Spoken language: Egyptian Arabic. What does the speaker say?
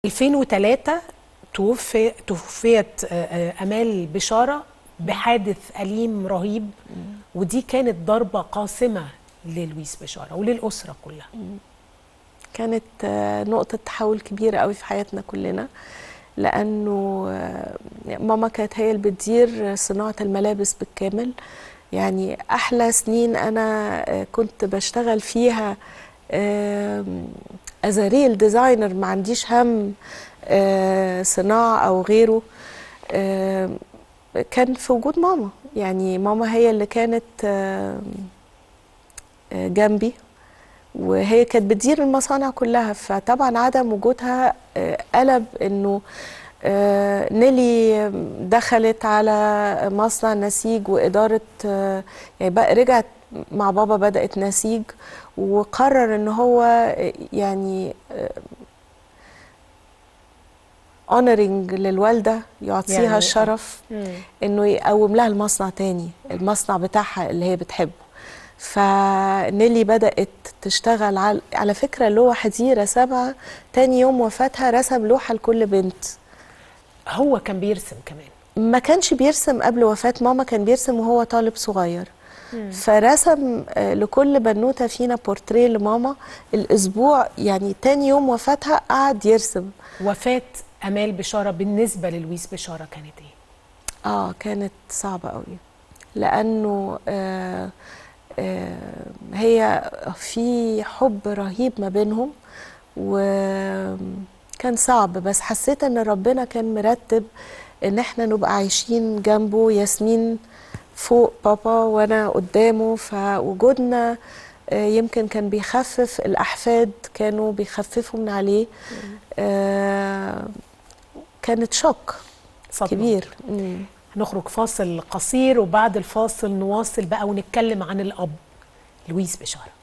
2003 توفي توفيت آه، آه، امال بشاره بحادث اليم رهيب ودي كانت ضربه قاسمه للويس بشاره وللاسره كلها كانت آه، نقطة تحول كبيرة قوي في حياتنا كلنا لأنه آه، ماما كانت هي اللي بتدير صناعة الملابس بالكامل يعني أحلى سنين أنا آه، كنت بشتغل فيها از ريل ديزاينر ما عنديش هم آه، صناعة أو غيره آه، كان في وجود ماما يعني ماما هي اللي كانت آه، آه، جنبي وهي كانت بتدير المصانع كلها فطبعا عدم وجودها آه، قلب انه آه، نيلي دخلت على مصنع نسيج وإدارة آه، يعني بقى رجعت مع بابا بدأت نسيج وقرر ان هو آه، يعني اونرنج للوالدة يعطيها يعني- الشرف انه يقوم لها المصنع تاني المصنع بتاعها اللي هي بتحبه فنيلي بدأت تشتغل على على فكرة لوحة دي رسمها تاني يوم وفاتها رسم لوحة لكل بنت هو كان بيرسم كمان ما كانش بيرسم قبل وفاة ماما كان بيرسم وهو طالب صغير فرسم آه، لكل بنوتة فينا بورتريه لماما الأسبوع يعني تاني يوم وفاتها قعد يرسم وفاه امال بشاره بالنسبه للويس بشاره كانت ايه اه كانت صعبة قوي لأنه آه آه هي في حب رهيب ما بينهم وكان صعب بس حسيت ان ربنا كان مرتب ان احنا نبقى عايشين جنبه ياسمين فوق بابا وانا قدامه فوجودنا آه، يمكن كان بيخفف الاحفاد كانوا بيخففوا من عليه آه كانت شوك صدمة. كبير مم. هنخرج فاصل قصير وبعد الفاصل نواصل بقى ونتكلم عن الاب لويس بشاره